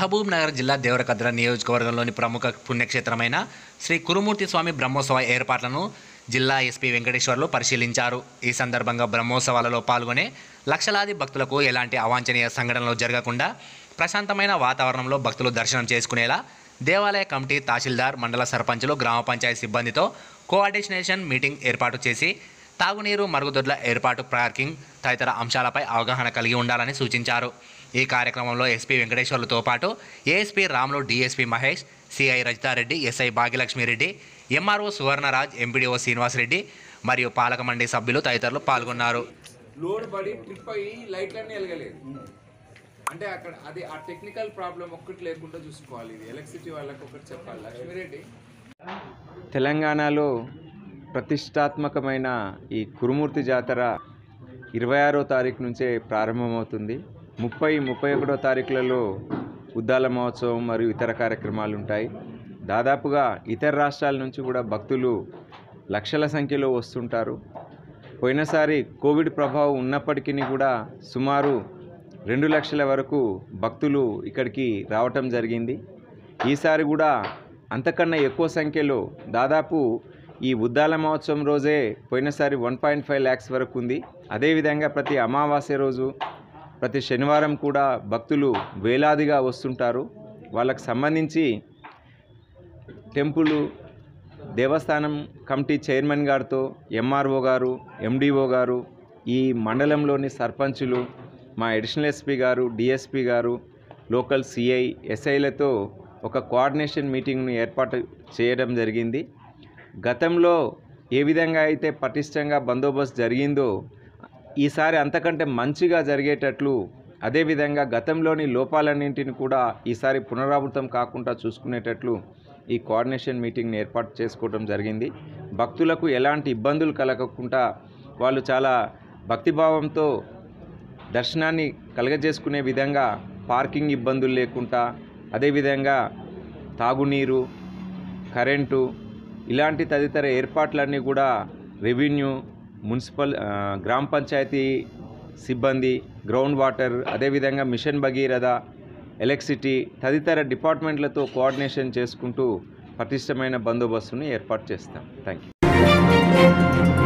మహబూబ్ నగర్ జిల్లా దేవరకద్ర నియోజకవర్గంలోని ప్రముఖ పుణ్యక్షేత్రమైన శ్రీ కురుమూర్తి స్వామి బ్రహ్మోత్సవ ఏర్పాట్లను జిల్లా ఎస్పీ వెంకటేశ్వర్లు పరిశీలించారు ఈ సందర్భంగా బ్రహ్మోత్సవాలలో పాల్గొనే లక్షలాది భక్తులకు ఎలాంటి అవాంఛనీయ సంఘటనలు జరగకుండా ప్రశాంతమైన వాతావరణంలో భక్తులు దర్శనం చేసుకునేలా దేవాలయ కమిటీ తహసీల్దార్ మండల సర్పంచులు గ్రామ పంచాయతీ సిబ్బందితో కోఆర్డినేషన్ మీటింగ్ ఏర్పాటు చేసి తాగునీరు మరుగుదొడ్ల ఏర్పాటు పార్కింగ్ తదితర అంశాలపై అవగాహన కలిగి ఉండాలని సూచించారు ఈ కార్యక్రమంలో ఎస్పీ వెంకటేశ్వర్లతో పాటు ASP Ramulu DSP Mahesh CI Rajitha Reddy SI Bhagyalakshmi Reddy MRO Suvarnaraj MPDO Srinivasa Reddy మరియు పాలక మండలి సభ్యులు తదితరులు పాల్గొన్నారు లోడ్ పడి ట్రిప్ అయ్యి లైట్లన్నీ వెలగలేదు అంటే అక్కడ అది ఆ టెక్నికల్ ప్రాబ్లం ఒక్కటి లేకుండా చూసుకోవాలి ఇది ఎలక్ట్రిసిటీ వాళ్ళకి ఒకటి చెప్పాలి లక్ష్మీరెడ్డి తెలంగాణలో ప్రతిష్టాత్మకమైన ఈ కురుమూర్తి జాతర ఇరవై ఆరో తారీఖు నుంచే ప్రారంభమవుతుంది ముప్పై ముప్పై ఒకటో తారీఖులలో ఉద్దాల మహోత్సవం మరియు ఇతర కార్యక్రమాలు ఉంటాయి దాదాపుగా ఇతర రాష్ట్రాల నుంచి కూడా భక్తులు లక్షల సంఖ్యలో వస్తుంటారు పోయినసారి కోవిడ్ ప్రభావం ఉన్నప్పటికీ కూడా సుమారు రెండు లక్షల వరకు భక్తులు ఇక్కడికి రావటం జరిగింది ఈసారి కూడా అంతకన్నా ఎక్కువ సంఖ్యలో దాదాపు ఈ ఉద్దాల మహోత్సవం రోజే పోయినసారి వన్ పాయింట్ ఫైవ్ ల్యాక్స్ వరకు ఉంది అదేవిధంగా ప్రతి అమావాస్య రోజు ప్రతి శనివారం కూడా భక్తులు వేలాదిగా వస్తుంటారు వాళ్ళకు సంబంధించి టెంపుల్ దేవస్థానం కమిటీ చైర్మన్ గారితో ఎంఆర్ఓ గారు ఎండిఓ గారు ఈ మండలంలోని సర్పంచులు మా అడిషనల్ ఎస్పీ గారు డిఎస్పీ గారు లోకల్ సిఐ ఎస్ఐలతో ఒక కోఆర్డినేషన్ మీటింగ్ను ఏర్పాటు చేయడం జరిగింది గతంలో ఏ విధంగా అయితే పటిష్టంగా బందోబస్తు జరిగిందో ఈసారి అంతకంటే మంచిగా జరిగేటట్లు అదేవిధంగా గతంలోని లోపాలన్నింటిని కూడా ఈసారి పునరావృతం కాకుండా చూసుకునేటట్లు ఈ కోఆర్డినేషన్ మీటింగ్ని ఏర్పాటు చేసుకోవడం జరిగింది భక్తులకు ఎలాంటి ఇబ్బందులు కలగకుండా వాళ్ళు చాలా భక్తిభావంతో దర్శనాన్ని కలగజేసుకునే విధంగా పార్కింగ్ ఇబ్బందులు లేకుండా అదేవిధంగా తాగునీరు కరెంటు ఇలాంటి తదితర ఏర్పాట్లన్నీ కూడా రెవెన్యూ మున్సిపల్ ఆ, గ్రామ పంచాయతీ సిబ్బంది గ్రౌండ్ వాటర్ అదేవిధంగా మిషన్ భగీరథ ఎలక్ట్రిసిటీ తదితర డిపార్ట్మెంట్లతో కోఆర్డినేషన్ చేసుకుంటూ పటిష్టమైన బందోబస్తును ఏర్పాటు చేస్తాం థ్యాంక్ యూ